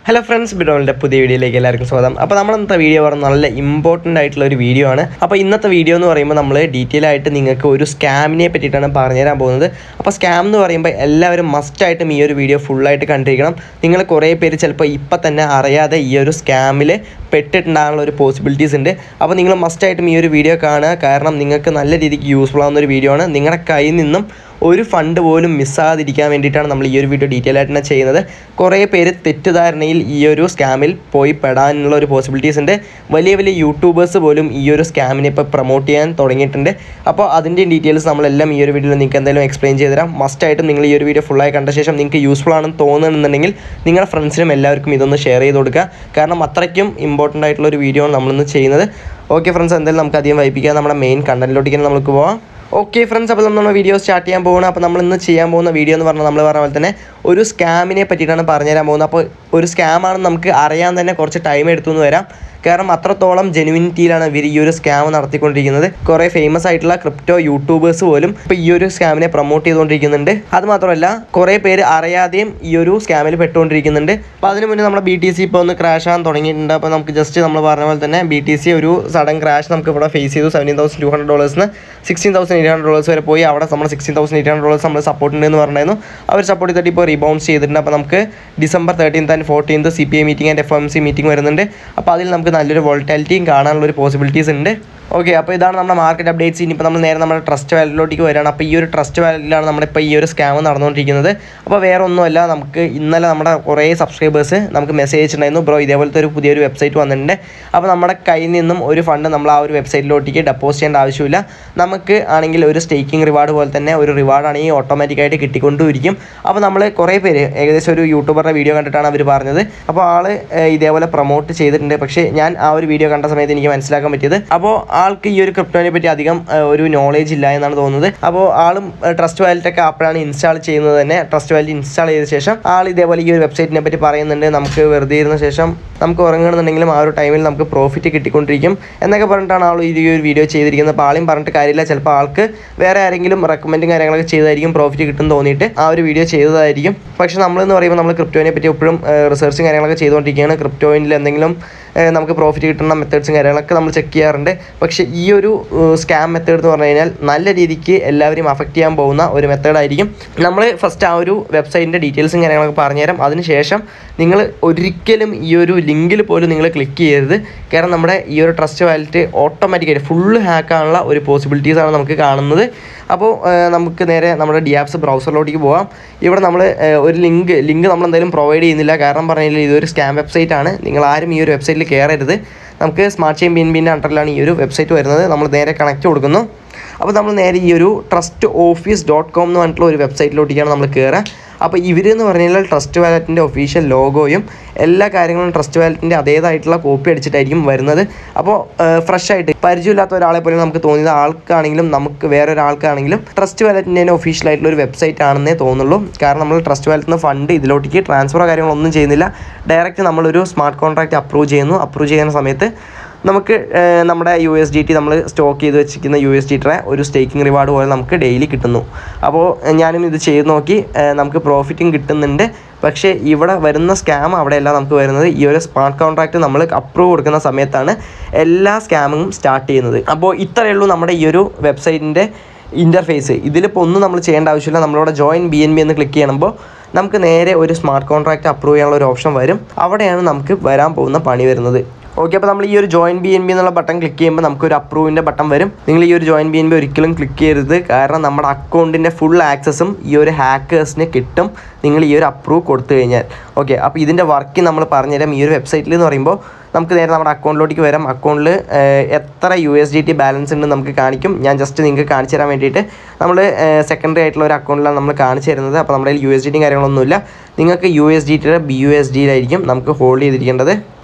hello friends ബിഡോളിൻ്റെ പുതിയ വീഡിയോയിലേക്ക് എല്ലാവർക്കും സ്വാഗതം അപ്പോൾ നമ്മൾ ഇന്നത്തെ വീഡിയോ പറഞ്ഞ നല്ല ഇമ്പോർട്ടൻ്റ് ആയിട്ടുള്ള ഒരു വീഡിയോ ആണ് അപ്പോൾ ഇന്നത്തെ വീഡിയോ എന്ന് പറയുമ്പോൾ നമ്മൾ ഡീറ്റെയിൽ ആയിട്ട് നിങ്ങൾക്ക് ഒരു സ്കാമിനെ പറ്റിയിട്ടാണ് പറഞ്ഞുതരാൻ പോകുന്നത് അപ്പോൾ സ്കാം എന്ന് പറയുമ്പോൾ എല്ലാവരും മസ്റ്റായിട്ടും ഈ ഒരു വീഡിയോ ഫുള്ളായിട്ട് കണ്ടിരിക്കണം നിങ്ങൾ കുറേ പേര് ചിലപ്പോൾ ഇപ്പം തന്നെ അറിയാതെ ഈ ഒരു സ്കാമിൽ പെട്ടിട്ടുണ്ടാകാനുള്ള ഒരു പോസിബിലിറ്റീസ് ഉണ്ട് അപ്പോൾ നിങ്ങൾ മസ്റ്റായിട്ടും ഈ ഒരു വീഡിയോ കാണുക കാരണം നിങ്ങൾക്ക് നല്ല രീതിക്ക് യൂസ്ഫുൾ ആവുന്ന ഒരു വീഡിയോ ആണ് നിങ്ങളുടെ കയ്യിൽ നിന്നും ഒരു ഫണ്ട് പോലും മിസ്സാകാതിരിക്കാൻ വേണ്ടിയിട്ടാണ് നമ്മൾ ഈ ഒരു വീഡിയോ ഡീറ്റെയിൽ ആയിട്ട് തന്നെ ചെയ്യുന്നത് കുറേ പേര് തെറ്റിദ്ധാരണയിൽ ഈ ഒരു സ്കാമിൽ പോയി പെടാനുള്ള ഒരു പോസിബിലിറ്റീസ് ഉണ്ട് വലിയ വലിയ യൂട്യൂബേഴ്സ് പോലും ഈ ഒരു സ്കാമിനെ ഇപ്പോൾ പ്രൊമോട്ട് ചെയ്യാൻ തുടങ്ങിയിട്ടുണ്ട് അപ്പോൾ അതിൻ്റെ ഡീറ്റെയിൽസ് നമ്മളെല്ലാം ഈ ഒരു വീഡിയോയിൽ നിങ്ങൾക്ക് എന്തായാലും എക്സ്പ്ലെയിൻ ചെയ്ത് തരാം മസ്റ്റായിട്ടും നിങ്ങൾ ഈ ഒരു വീഡിയോ ഫുള്ളായി കണ്ട ശേഷം നിങ്ങൾക്ക് യൂസ്ഫുൾ ആണെന്ന് തോന്നുന്നുണ്ടെങ്കിൽ നിങ്ങളുടെ ഫ്രണ്ട്സിനും എല്ലാവർക്കും ഇതൊന്ന് ഷെയർ ചെയ്ത് കൊടുക്കുക കാരണം അത്രയ്ക്കും ഇമ്പോർട്ടൻ്റ് ആയിട്ടുള്ള ഒരു വീഡിയോ ആണ് നമ്മളിന്ന് ചെയ്യുന്നത് ഓക്കെ ഫ്രണ്ട്സ് എന്തായാലും നമുക്ക് അധികം വൈപ്പിക്കാം നമ്മുടെ മെയിൻ കണ്ടന്റിലോട്ടേക്ക് നമുക്ക് പോവാം ഓക്കെ ഫ്രണ്ട്സ് അപ്പോൾ നമ്മൾ വീഡിയോ സ്റ്റാർട്ട് ചെയ്യാൻ പോകണം അപ്പോൾ നമ്മൾ ഇന്ന് ചെയ്യാൻ പോകുന്ന വീഡിയോ എന്ന് പറഞ്ഞാൽ നമ്മൾ പറഞ്ഞ പോലെ തന്നെ ഒരു സ്കാമിനെ പറ്റിയിട്ടാണ് പറഞ്ഞുതരാൻ പോകുന്നത് അപ്പോൾ ഒരു സ്കാമാണെന്ന് നമുക്ക് അറിയാൻ തന്നെ കുറച്ച് ടൈം എടുത്തു എന്ന് വരാം കാരണം അത്രത്തോളം ജെനുവിനിറ്റിയിലാണ് ഇവർ ഈ ഒരു സ്കാം നടത്തിക്കൊണ്ടിരിക്കുന്നത് കുറേ ഫേമസ് ആയിട്ടുള്ള ക്രിപ്റ്റോ യൂട്യൂബേഴ്സ് പോലും ഇപ്പോൾ ഈ ഒരു സ്കാമിനെ പ്രൊമോട്ട് ചെയ്തുകൊണ്ടിരിക്കുന്നുണ്ട് അത് മാത്രമല്ല കുറേ പേര് അറിയാതെയും ഈ ഒരു സ്കാമിൽ പെട്ടുകൊണ്ടിരിക്കുന്നുണ്ട് അപ്പോൾ അതിന് മുന്നേ നമ്മുടെ ബി ടി സി ഇപ്പോൾ ഒന്ന് ക്രാഷ് ആകാൻ തുടങ്ങിയിട്ടുണ്ട് അപ്പോൾ നമുക്ക് ജസ്റ്റ് നമ്മൾ പറഞ്ഞ പോലെ തന്നെ ബി ടി സി ഒരു സഡൻ ക്രാഷ് നമുക്ക് ഇവിടെ ഫേസ് ചെയ്തു സെവൻറ്റീൻ തൗസൻഡ് ടു ഹൺഡ്രഡ് ഡോളേഴ്സിന് sixteen thousand eight hundred dollars വരെ പോയി അവിടെ നമ്മൾ sixteen thousand eight hundred dollars നമ്മൾ സപ്പോർട്ട് ഉണ്ടെന്ന് പറഞ്ഞായിരുന്നു അവർ സപ്പോർട്ട് ചെയ്തിട്ട് ഇപ്പോൾ റീബൗൺസ് ചെയ്തിട്ടുണ്ട് അപ്പോൾ നമുക്ക് December thirteenth and fourteenth C P I meeting and F M C meeting വരുന്നുണ്ട് അപ്പോൾ അതിൽ നമുക്ക് നല്ലൊരു വോൾട്ടാലിറ്റിയും കാണാനുള്ള ഒരു പോസിബിലിറ്റീസ് ഉണ്ട് ഓക്കെ അപ്പോൾ ഇതാണ് നമ്മുടെ മാർക്കറ്റ് അപ്ഡേറ്റ്സ് ഇനിയിപ്പോൾ നമ്മൾ നേരെ നമ്മുടെ ട്രസ്റ്റ് വാലിലോട്ടേക്ക് വരികയാണ് അപ്പോൾ ഈ ഒരു ട്രസ്റ്റ് വാലിലാണ് നമ്മളിപ്പോൾ ഈ ഒരു സ്കാം നടന്നുകൊണ്ടിരിക്കുന്നത് അപ്പോൾ വേറെ ഒന്നുമല്ല നമുക്ക് ഇന്നലെ നമ്മുടെ കുറേ സബ്സ്ക്രൈബേഴ്സ് നമുക്ക് മെസ്സേജ് അയച്ചിട്ടുണ്ടായിരുന്നു ബ്രോ ഇതേപോലത്തെ ഒരു പുതിയൊരു വെബ്സൈറ്റ് വന്നിട്ടുണ്ട് അപ്പോൾ നമ്മുടെ കയ്യിൽ നിന്നും ഒരു ഫണ്ട് നമ്മൾ ആ ഒരു വെബ്സൈറ്റിലോട്ടേക്ക് ഡെപ്പോസിറ്റ് ചെയ്യേണ്ട ആവശ്യമില്ല നമുക്ക് ആണെങ്കിൽ ഒരു സ്റ്റേക്കിംഗ് റിവാർഡ് പോലെ തന്നെ ഒരു റിവാർഡാണെങ്കിൽ ഓട്ടോമാറ്റിക്കായിട്ട് കിട്ടിക്കൊണ്ടിരിക്കും അപ്പോൾ നമ്മൾ കുറേ പേര് ഏകദേശം ഒരു യൂട്യൂബറുടെ വീഡിയോ കണ്ടിട്ടാണ് അവർ പറഞ്ഞത് അപ്പോൾ ആൾ ഇതേപോലെ പ്രൊമോട്ട് ചെയ്തിട്ടുണ്ട് പക്ഷേ ഞാൻ ആ ഒരു വീഡിയോ കണ്ട സമയത്ത് എനിക്ക് മനസ്സിലാക്കാൻ പറ്റിയത് അപ്പോൾ ആൾക്ക് ഈ ഒരു ക്രിപ്റ്റോനെ പറ്റി അധികം ഏഹ്, ഒരു നോളേജ് ഇല്ല എന്നാണ് തോന്നുന്നത് അപ്പോൾ ആളും ട്രസ്റ്റ് വാലറ്റ് ഒക്കെ അപ്പോഴാണ് ഇൻസ്റ്റാൾ ചെയ്യുന്നത് തന്നെ ട്രസ്റ്റ് വാലറ്റ് ഇൻസ്റ്റാൾ ചെയ്ത ശേഷം ആൾ ഇതേപോലെ ഈ ഒരു വെബ്സൈറ്റിനെ പറ്റി പറയുന്നുണ്ട് നമുക്ക് വെറുതെ ഇരുന്ന ശേഷം നമുക്ക് ഉറങ്ങണമെന്നുണ്ടെങ്കിലും ആ ഒരു ടൈമിൽ നമുക്ക് പ്രോഫിറ്റ് കിട്ടിക്കൊണ്ടിരിക്കും എന്നൊക്കെ പറഞ്ഞിട്ടാണ് ആൾ ഈ ഒരു വീഡിയോ ചെയ്തിരിക്കുന്നത് അപ്പോൾ ആളെയും പറഞ്ഞിട്ട് കാര്യമില്ല ചിലപ്പോൾ ആൾക്ക് വേറെ ആരെങ്കിലും റെക്കമെൻഡും കാര്യങ്ങളൊക്കെ ചെയ്തായിരിക്കും പ്രോഫിറ്റ് കിട്ടും തോന്നിയിട്ട് ആ ഒരു വീഡിയോ ചെയ്തതായിരിക്കും പക്ഷേ നമ്മളെന്ന് പറയുമ്പോൾ നമ്മൾ ക്രിപ്റ്റോനെ പറ്റി എപ്പോഴും റിസർച്ചും കാര്യങ്ങളൊക്കെ ചെയ്തുകൊണ്ടിരിക്കുകയാണ് ക്രിപ്റ്റോയിനിൽ എന്തെങ്കിലും ഏഹ്, നമുക്ക് പ്രോഫിറ്റ് കിട്ടുന്ന മെത്തേഡ്സും കാര്യങ്ങളൊക്കെ നമ്മൾ ചെക്ക് ചെയ്യാറുണ്ട് പക്ഷേ ഈ ഒരു സ്കാം മെത്തേഡ് എന്ന് പറഞ്ഞു കഴിഞ്ഞാൽ നല്ല രീതിക്ക് എല്ലാവരെയും അഫക്റ്റ് ചെയ്യാൻ പോകുന്ന ഒരു മെത്തേഡായിരിക്കും നമ്മൾ ഫസ്റ്റ് ആ ഒരു വെബ്സൈറ്റിൻ്റെ ഡീറ്റെയിൽസും കാര്യങ്ങളൊക്കെ പറഞ്ഞുതരാം അതിനുശേഷം നിങ്ങൾ ഒരിക്കലും ഈ ഒരു ലിങ്കിൽ പോലും നിങ്ങൾ ക്ലിക്ക് ചെയ്യരുത് കാരണം നമ്മുടെ ഈ ഒരു ട്രസ്റ്റ് വാലറ്റ് ഓട്ടോമാറ്റിക്കായിട്ട് ഫുള്ള് ഹാക്കാനുള്ള ഒരു പോസിബിലിറ്റീസ് ആണ് നമുക്ക് കാണുന്നത് അപ്പോൾ ഏഹ്, നമുക്ക് നേരെ നമ്മുടെ ഡിയാപ്സ് ബ്രൗസറിലോട്ടേക്ക് പോകാം ഇവിടെ നമ്മൾ ഒരു ലിങ്ക് ലിങ്ക് നമ്മൾ എന്തായാലും പ്രൊവൈഡ് ചെയ്യുന്നില്ല കാരണം പറഞ്ഞാൽ ഇതൊരു സ്കാം വെബ്സൈറ്റ് ആണ് നിങ്ങൾ ആരും ഈ ഒരു വെബ്സൈറ്റിൽ കയറരുത് നമുക്ക് സ്മാർട്ട് ചെയിൻ ബി എൻ ബിൻ്റെ അണ്ടറിലാണ് ഈ ഒരു വെബ്സൈറ്റ് വരുന്നത് നമ്മൾ നേരെ കണക്റ്റ് കൊടുക്കുന്നു അപ്പോൾ നമ്മൾ നേരെ ഈ ഒരു ട്രസ്റ്റ് ഓഫീസ് ഡോട്ട് കോം എന്ന് പറഞ്ഞിട്ടുള്ള ഒരു വെബ്സൈറ്റിലോട്ടേക്കാണ് നമ്മൾ കയറുക അപ്പോൾ ഇവരെന്ന് പറഞ്ഞു കഴിഞ്ഞാൽ ട്രസ്റ്റ് വാലറ്റിൻ്റെ ഒഫീഷ്യൽ ലോഗോയും എല്ലാ കാര്യങ്ങളും ട്രസ്റ്റ് വാലറ്റിൻ്റെ അതേതായിട്ടുള്ള കോപ്പി അടിച്ചിട്ടായിരിക്കും വരുന്നത് അപ്പോൾ ഫ്രഷ് ആയിട്ട് പരിചയമില്ലാത്ത ഒരാളെ പോലും നമുക്ക് തോന്നിയത് ആൾക്കാണെങ്കിലും നമുക്ക് വേറെ ഒരാൾക്കാണെങ്കിലും ട്രസ്റ്റ് വാലറ്റിൻ്റെ തന്നെ ഒഫീഷ്യൽ ആയിട്ടുള്ള ഒരു വെബ്സൈറ്റ് ആണെന്നേ തോന്നുള്ളൂ കാരണം നമ്മൾ ട്രസ്റ്റ് വാലറ്റിൽ നിന്ന് ഫണ്ട് ഇതിലോട്ടേക്ക് ട്രാൻസ്ഫറോ കാര്യങ്ങളൊന്നും ചെയ്യുന്നില്ല ഡയറക്റ്റ് നമ്മളൊരു സ്മാർട്ട് കോൺട്രാക്റ്റ് അപ്രൂവ് ചെയ്യുന്നു അപ്രൂവ് ചെയ്യുന്ന സമയത്ത് നമുക്ക് ഏഹ്, നമ്മുടെ യു എസ് ഡി ടി നമ്മൾ സ്റ്റോക്ക് ചെയ്ത് വെച്ചിരിക്കുന്ന യു എസ് ഡി ടിയുടെ ഒരു സ്റ്റേക്കിംഗ് റിവാർഡ് പോലെ നമുക്ക് ഡെയിലി കിട്ടുന്നു അപ്പോൾ ഏഹ്, ഞാനും ഇത് ചെയ്ത് നോക്കി ഏഹ്, നമുക്ക് പ്രോഫിറ്റും കിട്ടുന്നുണ്ട് പക്ഷേ ഇവിടെ വരുന്ന സ്കാം അവിടെയല്ല നമുക്ക് വരുന്നത് ഈ ഒരു സ്മാർട്ട് കോൺട്രാക്റ്റ് നമ്മൾ അപ്രൂവ് കൊടുക്കുന്ന സമയത്താണ് എല്ലാ സ്കാമും സ്റ്റാർട്ട് ചെയ്യുന്നത് അപ്പോൾ ഇത്രയേ ഉള്ളൂ നമ്മുടെ ഈ ഒരു വെബ്സൈറ്റിൻ്റെ ഇൻ്റർഫേസ് ഇതിലിപ്പോൾ ഒന്നും നമ്മൾ ചെയ്യേണ്ട ആവശ്യമില്ല നമ്മളിവിടെ ജോയിൻ ബി എൻ ബി എന്ന് ക്ലിക്ക് ചെയ്യുമ്പോൾ നമുക്ക് നേരെ ഒരു സ്മാർട്ട് കോൺട്രാക്റ്റ് അപ്രൂവ് ചെയ്യാനുള്ള ഒരു ഓപ്ഷൻ വരും അവിടെയാണ് നമുക്ക് വരാൻ പോകുന്ന പണി വരുന്നത് ഓക്കെ അപ്പോൾ നമ്മൾ ഈ ഒരു ജോയിൻ ബി എൻ ബി എന്നുള്ള ബട്ടൺ ക്ലിക്ക് ചെയ്യുമ്പോൾ നമുക്ക് ഒരു അപ്രൂവിൻ്റെ ബട്ടൺ വരും നിങ്ങൾ ഈ ഒരു ജോയിൻ ബി എൻ ബി ഒരിക്കലും ക്ലിക്ക് ചെയ്യരുത് കാരണം നമ്മുടെ അക്കൗണ്ടിൻ്റെ ഫുൾ ആക്സസും ഈ ഒരു ഹാക്കേഴ്സിന് കിട്ടും നിങ്ങൾ ഈ ഒരു അപ്രൂവ് കൊടുത്തു കഴിഞ്ഞാൽ ഓക്കെ അപ്പോൾ ഇതിൻ്റെ വർക്ക് നമ്മൾ പറഞ്ഞുതരാം ഈ ഒരു വെബ്സൈറ്റിൽ എന്ന് പറയുമ്പോൾ നമുക്ക് നേരെ നമ്മുടെ അക്കൗണ്ടിലോട്ടേക്ക് വരാം അക്കൗണ്ടിൽ എത്ര U S D T balance ഉണ്ട് നമുക്ക് കാണിക്കും ഞാൻ ജസ്റ്റ് നിങ്ങൾക്ക് കാണിച്ചു തരാൻ വേണ്ടിയിട്ട് നമ്മൾ സെക്കൻഡറി ആയിട്ടുള്ള ഒരു അക്കൗണ്ടിലാണ് നമ്മൾ കാണിച്ചു തരുന്നത് അപ്പോൾ നമ്മുടെ യു എസ് ഡി ടിയും കാര്യങ്ങളൊന്നുമില്ല നിങ്ങൾക്ക് യു എസ് ഡി ടിയുടെ ബി യു എസ് ഡിയിലായിരിക്കും നമുക്ക് ഹോൾഡ് ചെയ്തിരിക്കേണ്ടത്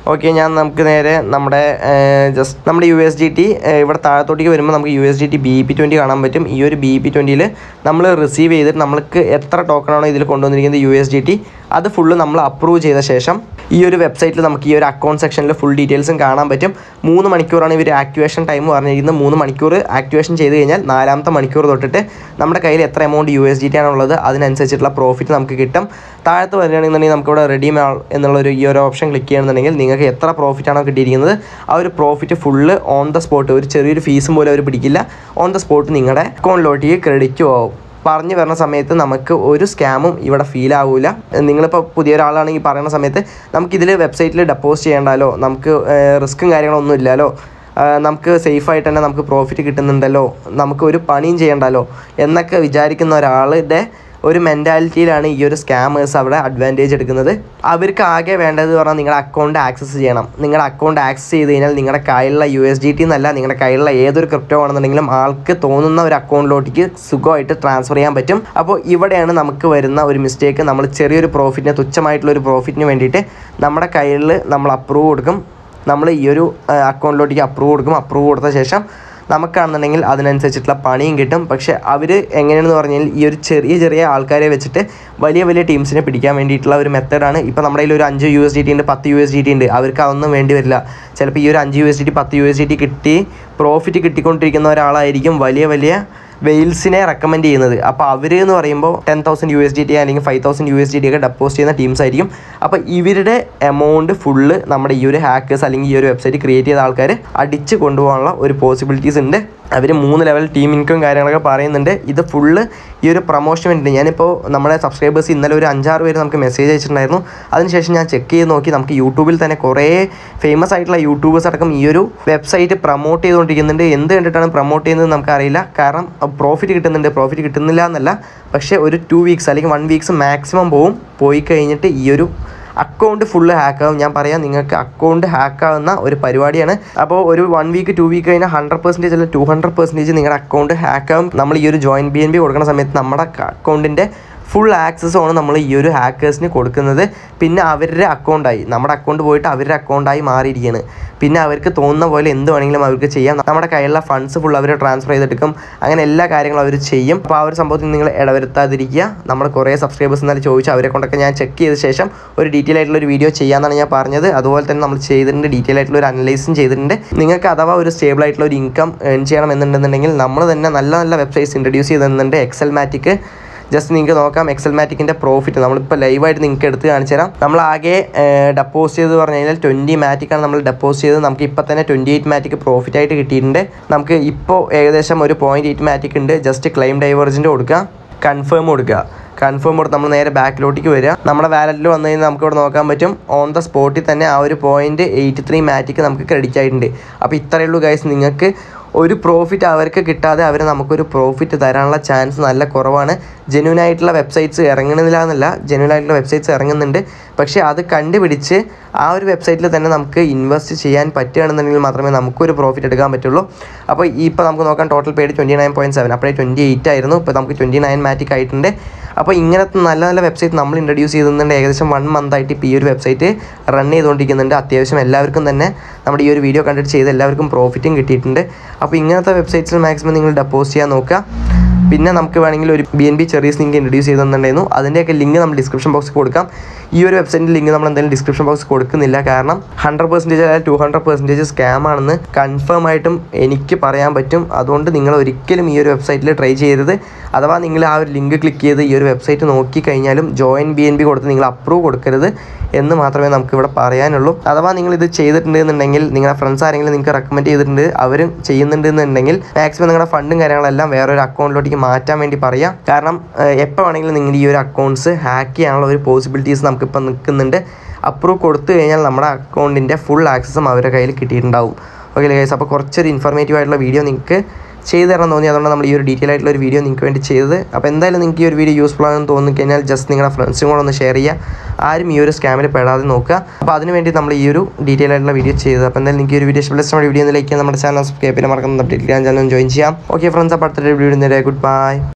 ഓക്കെ ഞാൻ നമുക്ക് നേരെ നമ്മുടെ ജസ്റ്റ് നമ്മുടെ യു എസ് ഡി ടി ഇവിടെ താഴത്തോട്ടേക്ക് വരുമ്പോൾ നമുക്ക് U S D T B P twenty കാണാൻ പറ്റും ഈ ഒരു ബി പി ട്വൻറ്റിയിൽ നമ്മൾ റിസീവ് ചെയ്തിട്ട് നമ്മൾക്ക് എത്ര ടോക്കണാണോ ഇതിൽ കൊണ്ടുവന്നിരിക്കുന്നത് യു എസ് ഡി ടി അത് ഫുള്ള് നമ്മൾ അപ്രൂവ് ചെയ്ത ശേഷം ഈ ഒരു വെബ്സൈറ്റിൽ നമുക്ക് ഈ ഒരു അക്കൗണ്ട് സെക്ഷനിൽ ഫുൾ ഡീറ്റെയിൽസും കാണാൻ പറ്റും മൂന്ന് മണിക്കൂറാണ് ഇവർ ആക്ടിവേഷൻ ടൈം പറഞ്ഞിരിക്കുന്നത് മൂന്ന് മണിക്കൂർ ആക്ടിവേഷൻ ചെയ്ത് കഴിഞ്ഞാൽ നാലാമത്തെ മണിക്കൂർ തൊട്ടിട്ട് നമ്മുടെ കയ്യിൽ എത്ര amount U S D T ആണുള്ളത് അതിനനുസരിച്ചിട്ടുള്ള പ്രോഫിറ്റ് നമുക്ക് കിട്ടും താഴത്ത് വരികയാണെന്നുണ്ടെങ്കിൽ നമുക്കിവിടെ റെഡീം എന്നുള്ളൊരു ഈ ഒരു ഓപ്ഷൻ ക്ലിക്ക് ചെയ്യുകയാണെന്നുണ്ടെങ്കിൽ നിങ്ങൾക്ക് എത്ര പ്രോഫിറ്റ് ആണോ കിട്ടിയിരിക്കുന്നത് ആ ഒരു profit full on the spot ഒരു ചെറിയൊരു ഫീസും പോലും അവർ പിടിക്കില്ല ഓൺ ദ സ്പോട്ട് നിങ്ങളുടെ അക്കൗണ്ടിലോട്ടേക്ക് ക്രെഡിറ്റ് ആവും പറഞ്ഞു വരുന്ന സമയത്ത് നമുക്ക് ഒരു സ്കാമും ഇവിടെ ഫീൽ ആവില്ല നിങ്ങളിപ്പോൾ പുതിയൊരാളാണെങ്കിൽ പറയുന്ന സമയത്ത് നമുക്കിതിൽ വെബ്സൈറ്റിൽ ഡെപ്പോസിറ്റ് ചെയ്യേണ്ടല്ലോ നമുക്ക് റിസ്ക്കും കാര്യങ്ങളൊന്നും ഇല്ലല്ലോ ആ, നമുക്ക് സേഫായിട്ട് തന്നെ നമുക്ക് പ്രോഫിറ്റ് കിട്ടുന്നുണ്ടല്ലോ നമുക്ക് ഒരു പണിയും ചെയ്യണ്ടല്ലോ എന്നൊക്കെ വിചാരിക്കുന്ന ഒരാളുടെ ഒരു മെൻറ്റാലിറ്റിയിലാണ് ഈ ഒരു സ്കാമേഴ്സ് അവിടെ അഡ്വാൻറ്റേജ് എടുക്കുന്നത് അവർക്ക് ആകെ വേണ്ടത് പറഞ്ഞാൽ നിങ്ങളുടെ അക്കൗണ്ട് ആക്സസ് ചെയ്യണം നിങ്ങളുടെ അക്കൗണ്ട് ആക്സസ് ചെയ്ത് കഴിഞ്ഞാൽ നിങ്ങളുടെ കയ്യിലുള്ള യു എസ് ഡി ടി എന്നല്ല നിങ്ങളുടെ കയ്യിലുള്ള ഏതൊരു ക്രിപ്റ്റോ ആണെന്നുണ്ടെങ്കിലും ആൾക്ക് തോന്നുന്ന ഒരു അക്കൗണ്ടിലോട്ടേക്ക് സുഖമായിട്ട് ട്രാൻസ്ഫർ ചെയ്യാൻ പറ്റും അപ്പോൾ ഇവിടെയാണ് നമുക്ക് വരുന്ന ഒരു മിസ്റ്റേക്ക് നമ്മൾ ചെറിയൊരു പ്രോഫിറ്റിന് തുച്ഛമായിട്ടുള്ള ഒരു പ്രോഫിറ്റിന് വേണ്ടിയിട്ട് നമ്മുടെ കയ്യിൽ നമ്മൾ അപ്രൂവ് കൊടുക്കും നമ്മൾ ഈ ഒരു അക്കൗണ്ടിലോട്ടേക്ക് അപ്രൂവ് കൊടുക്കും അപ്രൂവ് കൊടുത്ത ശേഷം നമുക്കാണെന്നുണ്ടെങ്കിൽ അതിനനുസരിച്ചിട്ടുള്ള പണിയും കിട്ടും പക്ഷേ അവർ എങ്ങനെയാണെന്ന് പറഞ്ഞാൽ ഈ ഒരു ചെറിയ ചെറിയ ആൾക്കാരെ വെച്ചിട്ട് വലിയ വലിയ ടീംസിനെ പിടിക്കാൻ വേണ്ടിയിട്ടുള്ള ഒരു മെത്തേഡാണ് ഇപ്പോൾ നമ്മുടെ കയ്യിൽ ഒരു അഞ്ച് യു എസ് ഡി ടി ഉണ്ട് പത്ത് യു എസ് ഡി ടി ഉണ്ട് അവർക്ക് അതൊന്നും വേണ്ടി വരില്ല ചിലപ്പോൾ ഈ ഒരു അഞ്ച് യു എസ് ഡി ടി പത്ത് യു എസ് ഡി ടി കിട്ടി പ്രോഫിറ്റ് കിട്ടിക്കൊണ്ടിരിക്കുന്ന ഒരാളായിരിക്കും വലിയ വലിയ വെയിൽസിനെ റെക്കമെൻഡ് ചെയ്യുന്നത് അപ്പോൾ അവർ എന്ന് പറയുമ്പോൾ ten thousand U S D T അല്ലെങ്കിൽ five thousand U S D T ഒക്കെ ഡെപ്പോസിറ്റ് ചെയ്യുന്ന ടീംസ് ആയിരിക്കും അപ്പോൾ ഇവരുടെ എമൗണ്ട് ഫുള്ള് നമ്മുടെ ഈ ഒരു ഹാക്കേഴ്സ് അല്ലെങ്കിൽ ഈ ഒരു വെബ്സൈറ്റ് ക്രിയേറ്റ് ചെയ്ത ആൾക്കാർ അടിച്ച് കൊണ്ടുപോകാനുള്ള ഒരു പോസിബിലിറ്റീസ് ഉണ്ട് അവർ മൂന്ന് ലെവൽ ടീം ഇൻകം കാര്യങ്ങളൊക്കെ പറയുന്നുണ്ട് ഇത് ഫുള്ള് ഈ ഒരു പ്രൊമോഷൻ വേണ്ടി ഞാനിപ്പോൾ നമ്മുടെ സബ്സ്ക്രൈബേഴ്സ് ഇന്നലെ ഒരു അഞ്ചാറ് പേര് നമുക്ക് മെസ്സേജ് അയച്ചിട്ടുണ്ടായിരുന്നു അതിനുശേഷം ഞാൻ ചെക്ക് ചെയ്ത് നോക്കി നമുക്ക് യൂട്യൂബിൽ തന്നെ കുറേ ഫേമസ് ആയിട്ടുള്ള യൂട്യൂബേഴ്സ് അടക്കം ഈ ഒരു വെബ്സൈറ്റ് പ്രൊമോട്ട് ചെയ്തുകൊണ്ടിരിക്കുന്നുണ്ട് എന്ത് കണ്ടിട്ടാണ് പ്രൊമോട്ട് ചെയ്യുന്നത് നമുക്കറിയില്ല കാരണം പ്രോഫിറ്റ് കിട്ടുന്നുണ്ട് പ്രോഫിറ്റ് കിട്ടുന്നില്ല എന്നല്ല പക്ഷേ ഒരു ടു വീക്സ് അല്ലെങ്കിൽ വൺ വീക്സ് മാക്സിമം പോവും പോയി കഴിഞ്ഞിട്ട് ഈ ഒരു അക്കൗണ്ട് ഫുള്ള് ഹാക്കാവും ഞാൻ പറയാം നിങ്ങൾക്ക് അക്കൗണ്ട് ഹാക്കാവുന്ന ഒരു പരിപാടിയാണ് അപ്പോൾ ഒരു വൺ വീക്ക് ടു വീക്ക് കഴിഞ്ഞാൽ ഹൺഡ്രഡ് പെർസെൻറ്റേജ് അല്ലെങ്കിൽ ടു ഹൺഡ്രഡ് പെർസെൻറ്റേജ് നിങ്ങളുടെ അക്കൗണ്ട് ഹാക്കാവും നമ്മൾ ഈ ഒരു ജോയിൻ ബി എൻ ബി കൊടുക്കുന്ന സമയത്ത് നമ്മുടെ അക്കൗണ്ടിൻ്റെ ഫുൾ ആക്സസ് ആണ് നമ്മൾ ഈ ഒരു ഹാക്കേഴ്സിന് കൊടുക്കുന്നത് പിന്നെ അവരുടെ അക്കൗണ്ടായി നമ്മുടെ അക്കൗണ്ട് പോയിട്ട് അവരുടെ അക്കൗണ്ടായി മാറിയിരിക്കുകയാണ് പിന്നെ അവർക്ക് തോന്നുന്ന പോലെ എന്ത് വേണമെങ്കിലും അവർക്ക് ചെയ്യാം നമ്മുടെ കയ്യിലുള്ള ഫണ്ട്സ് ഫുൾ അവർ ട്രാൻസ്ഫർ ചെയ്തെടുക്കും അങ്ങനെ എല്ലാ കാര്യങ്ങളും അവർ ചെയ്യും അപ്പോൾ ആ ഒരു സംഭവത്തിൽ നിങ്ങൾ ഇടവരുത്താതിരിക്കുക നമ്മൾ കുറേ സബ്സ്ക്രൈബേഴ്സ് എന്നാലും ചോദിച്ചു അവരെ കൊണ്ടൊക്കെ ഞാൻ ചെക്ക് ചെയ്ത ശേഷം ഒരു ഡീറ്റെയിൽ ആയിട്ടുള്ള ഒരു വീഡിയോ ചെയ്യാമെന്നാണ് ഞാൻ പറഞ്ഞത് അതുപോലെ തന്നെ നമ്മൾ ചെയ്തിട്ടുണ്ട് ഡീറ്റെയിൽ ആയിട്ടുള്ള ഒരു അനലൈസും ചെയ്തിട്ടുണ്ട് നിങ്ങൾക്ക് അഥവാ ഒരു സ്റ്റേബിൾ ആയിട്ടുള്ള ഒരു ഇൻകം ഏൺ ചെയ്യണം എന്നുണ്ടെന്നുണ്ടെങ്കിൽ നമ്മൾ തന്നെ നല്ല നല്ല വെബ്സൈറ്റ്സ് ഇൻട്രൊഡ്യൂസ് ചെയ്ത് തന്നിട്ടുണ്ട് എക്സൽ മാറ്റിക് ജസ്റ്റ് നിങ്ങൾക്ക് നോക്കാം എക്സൽ മാറ്റിക്കിൻ്റെ പ്രോഫിറ്റ് നമ്മളിപ്പോൾ ലൈവായിട്ട് നിങ്ങൾക്ക് എടുത്ത് കാണിച്ചു തരാം നമ്മൾ ആകെ ഡെപ്പോസിറ്റ് ചെയ്ത് പറഞ്ഞു കഴിഞ്ഞാൽ ട്വൻറ്റി മാറ്റിക്കാണ് നമ്മൾ ഡെപ്പോസിറ്റ് ചെയ്തത് നമുക്ക് ഇപ്പോൾ തന്നെ ട്വൻറ്റി എയ്റ്റ് മാറ്റിക്ക് പ്രോഫിറ്റ് ആയിട്ട് കിട്ടിയിട്ടുണ്ട് നമുക്ക് ഇപ്പോൾ ഏകദേശം ഒരു പോയിൻറ്റ് എയ്റ്റ് മാറ്റിക് ഉണ്ട് ജസ്റ്റ് ക്ലെയിം ഡൈവേർജൻറ്റ് കൊടുക്കുക കൺഫേം കൊടുക്കുക കൺഫേം കൊടുത്ത് നമ്മൾ നേരെ ബാക്കിലോട്ടേക്ക് വരിക നമ്മുടെ വാലറ്റിൽ വന്നു കഴിഞ്ഞാൽ നമുക്ക് ഇവിടെ നോക്കാൻ പറ്റും ഓൺ ദ സ്പോട്ടിൽ തന്നെ ആ ഒരു പോയിൻറ്റ് എയ്റ്റ് ത്രീ മാറ്റിക്ക് നമുക്ക് ക്രെഡിറ്റ് ആയിട്ടുണ്ട് അപ്പോൾ ഇത്രയേ ഉള്ളൂ ഗൈസ് നിങ്ങൾക്ക് ഒരു പ്രോഫിറ്റ് അവർക്ക് കിട്ടാതെ അവർ നമുക്കൊരു പ്രോഫിറ്റ് തരാനുള്ള ചാൻസ് നല്ല കുറവാണ് ജെന്യൂൻ ആയിട്ടുള്ള വെബ്സൈറ്റ്സ് ഇറങ്ങുന്നില്ല എന്നല്ല ജെന്യൂൻ ആയിട്ടുള്ള വെബ്സൈറ്റ്സ് ഇറങ്ങുന്നുണ്ട് പക്ഷേ അത് കണ്ടുപിടിച്ച് ആ ഒരു വെബ്സൈറ്റിൽ തന്നെ നമുക്ക് ഇൻവെസ്റ്റ് ചെയ്യാൻ പറ്റുകയാണെന്നുണ്ടെങ്കിൽ മാത്രമേ നമുക്കൊരു പ്രോഫിറ്റ് എടുക്കാൻ പറ്റുള്ളൂ അപ്പോൾ ഈ ഇപ്പോൾ നമുക്ക് നോക്കാം total paid twenty nine point seven അപ്പോഴേ ട്വൻറ്റി എയ്റ്റ് ആയിരുന്നു ഇപ്പോൾ നമുക്ക് ട്വൻറ്റി നയൻ മാറ്റിക് ആയിട്ടുണ്ട് അപ്പോൾ ഇങ്ങനത്തെ നല്ല നല്ല വെബ്സൈറ്റ് നമ്മൾ ഇൻട്രൊഡ്യൂസ് ചെയ്തിട്ടുണ്ട് ഏകദേശം വൺ മന്ത് ആയിട്ട് ഇപ്പോൾ ഈ ഒരു വെബ്സൈറ്റ് റൺ ചെയ്തുകൊണ്ടിരിക്കുന്നുണ്ട് അത്യാവശ്യം എല്ലാവർക്കും തന്നെ നമ്മുടെ ഈ ഒരു വീഡിയോ കണ്ടിട്ട് ചെയ്ത് എല്ലാവർക്കും പ്രോഫിറ്റും കിട്ടിയിട്ടുണ്ട് അപ്പോൾ ഇങ്ങനത്തെ വെബ്സൈറ്റ്സിൽ മാക്സിമം നിങ്ങൾ ഡെപ്പോസിറ്റ് ചെയ്യാൻ നോക്കുക പിന്നെ നമുക്ക് വേണമെങ്കിൽ ഒരു ബി എൻ ബി ചെറിയസ് ലിങ്ക് ഇൻട്രൊഡ്യൂസ് ചെയ്ത് തന്നിട്ടുണ്ടായിരുന്നു അതിൻ്റെയൊക്കെ ലിങ്ക് നമ്മൾ ഡിസ്ക്രിപ്ഷൻ ബോക്സിൽ കൊടുക്കാം ഈ ഒരു വെബ്സൈറ്റിൻ്റെ ലിങ്ക് നമ്മൾ എന്തായാലും ഡിസ്ക്രിപ്ഷൻ ബോക്സ് കൊടുക്കുന്നില്ല കാരണം ഹൺഡ്രഡ് പെർസെൻറ്റേജ് അല്ലെങ്കിൽ ടു ഹൺഡ്രഡ് പെർസെൻറ്റേജ് സ്കാം ആണെന്ന് കൺഫേം ആയിട്ടും എനിക്ക് പറയാൻ പറ്റും അതുകൊണ്ട് നിങ്ങൾ ഒരിക്കലും ഈ ഒരു വെബ്സൈറ്റിൽ ട്രൈ ചെയ്യരുത് അഥവാ നിങ്ങൾ ആ ഒരു ലിങ്ക് ക്ലിക്ക് ചെയ്ത് ഈ ഒരു വെബ്സൈറ്റ് നോക്കി കഴിഞ്ഞാലും ജോയിൻ ബി എൻ ബി കൊടുത്ത് നിങ്ങൾ അപ്രൂവ് കൊടുക്കരുത് എന്ന് മാത്രമേ നമുക്ക് ഇവിടെ പറയാനുള്ളൂ അഥവാ നിങ്ങൾ ഇത് ചെയ്തിട്ടുണ്ടെന്നുണ്ടെങ്കിൽ നിങ്ങളുടെ ഫ്രണ്ട്സ് ആരെങ്കിലും നിങ്ങൾക്ക് റെക്കമെൻഡ് ചെയ്തിട്ടുണ്ട് അവരും ചെയ്യുന്നുണ്ടെന്നുണ്ടെങ്കിൽ മാക്സിമം നിങ്ങളുടെ ഫണ്ടും കാര്യങ്ങളെല്ലാം വേറൊരു അക്കൗണ്ടിലോട്ടേക്ക് മാറ്റാൻ വേണ്ടി പറയാം കാരണം എപ്പോൾ വേണമെങ്കിലും നിങ്ങളുടെ ഈ ഒരു അക്കൗണ്ട്സ് ഹാക്ക് ചെയ്യാനുള്ള ഒരു പോസിബിലിറ്റീസ് നമുക്കിപ്പോൾ നിൽക്കുന്നുണ്ട് അപ്രൂവ് കൊടുത്തു കഴിഞ്ഞാൽ നമ്മുടെ അക്കൗണ്ടിൻ്റെ ഫുൾ ആക്സസും അവരുടെ കയ്യിൽ കിട്ടിയിട്ടുണ്ടാവും ഓക്കെ ഗൈസ് അപ്പോൾ കുറച്ചൊരു ഇൻഫർമേറ്റീവ് ആയിട്ടുള്ള വീഡിയോ നിങ്ങൾക്ക് ചെയ്തു തരണം തോന്നി അതുകൊണ്ട് നമ്മൾ ഈ ഒരു ഡീറ്റെയിൽ ആയിട്ടുള്ള ഒരു വീഡിയോ നിങ്ങൾക്ക് വേണ്ടി ചെയ്തത് അപ്പോൾ എന്തായാലും നിങ്ങൾക്ക് ഈ ഒരു വീഡിയോ യൂസ്ഫുൾ ആണെന്ന് തോന്നിക്കഴിഞ്ഞാൽ ജസ്റ്റ് നിങ്ങളുടെ ഫ്രണ്ട്സും കൂടെ ഒന്ന് ഷെയർ ചെയ്യുക ആരും ഈ ഒരു സ്കാമിൽ പെടാതെ നോക്കുക അപ്പോൾ അതിന് വേണ്ടി നമ്മൾ ഈ ഒരു ഡീറ്റെയിൽ ആയിട്ടുള്ള വീഡിയോ ചെയ്തത് അപ്പോൾ എന്തായാലും നിങ്ങൾക്ക് ഈ ഒരു വീഡിയോ ഇഷ്ടപ്പെട്ട നമ്മുടെ വീഡിയോ ഒന്ന് ലൈക്ക് ചെയ്യാൻ നമ്മുടെ ചാനൽ സബ്സ്ക്രൈബ് ചെയ്യാൻ മറക്കുന്ന ടെലിഗ്രാം ചാനൽ ജോയിൻ ചെയ്യാം ഓക്കെ ഫ്രണ്ട്സ് അപ്പോൾ അടുത്തൊരു വീഡിയോ നേരെ ഗുഡ് ബൈ